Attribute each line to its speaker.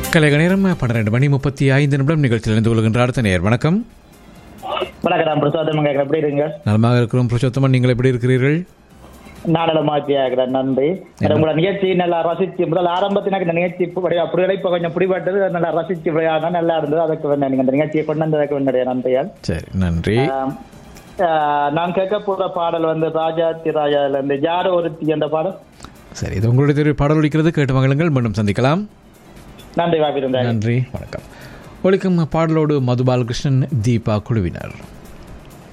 Speaker 1: கலைக நேரம் பன்னிரண்டு மணி முப்பத்தி ஐந்து நிமிடம் நிகழ்ச்சியில் இருந்து கொள்கின்ற அடுத்த நேர் வணக்கம்
Speaker 2: வணக்கம் பிரசாதம் எப்படி இருங்க
Speaker 1: நலமாக இருக்கிறோம் புருஷோத்தமன் நீங்கள் எப்படி இருக்கிறீர்கள்
Speaker 2: நாடகமாச்சியா இருக்கிறேன் நன்றி உங்களோட நிகழ்ச்சி நல்லா ரசிச்சு முதல் ஆரம்பத்தில் எனக்கு இந்த நிகழ்ச்சி இப்படி அப்படி இப்ப கொஞ்சம் பிடிபட்டது நல்லா ரசிச்சு விளையாட நல்லா இருந்தது அதுக்கு வேண்டாம் நீங்க அந்த நிகழ்ச்சியை கொண்டு வந்ததுக்கு வேண்டிய நன்றியால்
Speaker 1: சரி நன்றி
Speaker 2: ஆம், ஆஹ், நான் கேட்க போற பாடல் வந்து ராஜா திராஜால இருந்து யாரோ ஒருத்தி என்ற பாடல்
Speaker 1: சரி இது உங்களுடைய தெரிவு பாடல் ஒலிக்கிறது கேட்டு மகளுங்கள் மீண்டும் சந்திக்கலாம்
Speaker 2: நன்றி வாபிருந்தேன்
Speaker 1: நன்றி வணக்கம் ஒலிக்கும் பாடலோடு மது பாலகிருஷ்ணன் தீபா குழுவினர்